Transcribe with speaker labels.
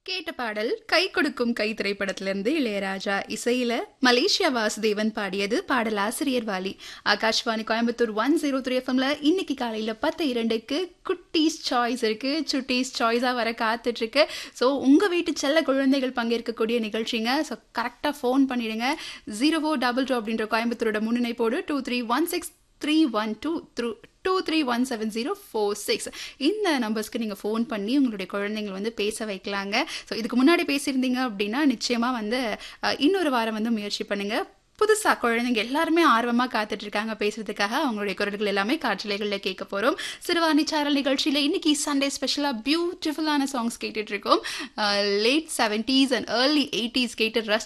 Speaker 1: கேட்ட பாடல் கை கொடுக்கும் கை திரைப்படத்திலிருந்து இளையராஜா இசையில மலேசியா வாசுதேவன் பாடியது பாடல் ஆசிரியர் Vaali Akashvani Coimbatore one zero three எஃப்எம்ல இன்னைக்கு காலையில பத்து இரண்டுக்கு குட்டீஸ் சாய்ஸ் இருக்கு சுட்டீஸ் சாய்ஸா வர காத்துட்டு இருக்கு ஸோ உங்க வீட்டு செல்ல குழந்தைகள் பங்கேற்கக்கூடிய நிகழ்ச்சிங்க ஸோ கரெக்டாக ஃபோன் பண்ணிடுங்க ஜீரோ ஃபோர் டபுள் டூ அப்படின்ற கோயம்புத்தூரோட முன்னிணைப்போடு two three one six three one two through two three one seven zero four six இந்த நம்பர்ஸ்க்கு நீங்கள் ஃபோன் பண்ணி உங்களுடைய குழந்தைங்களை வந்து பேச வைக்கலாங்க ஸோ இதுக்கு முன்னாடி பேசியிருந்தீங்க அப்படின்னா நிச்சயமாக வந்து அஹ், இன்னொரு வாரம் வந்து முயற்சி பண்ணுங்கள் புதுசாக குழந்தைங்க எல்லாருமே ஆர்வமாக காத்துட்டு இருக்காங்க பேசுறதுக்காக அவங்களுடைய குரல்கள் எல்லாமே காற்றலைகளில் கேட்க போகிறோம் சிறுவாணி சாரல் நிகழ்ச்சியில் இன்னைக்கு சண்டே ஸ்பெஷலாக பியூட்டிஃபுல்லான சாங்ஸ் கேட்டுட்டு இருக்கோம் late seventies and early eighties கேட்டு ரஸ்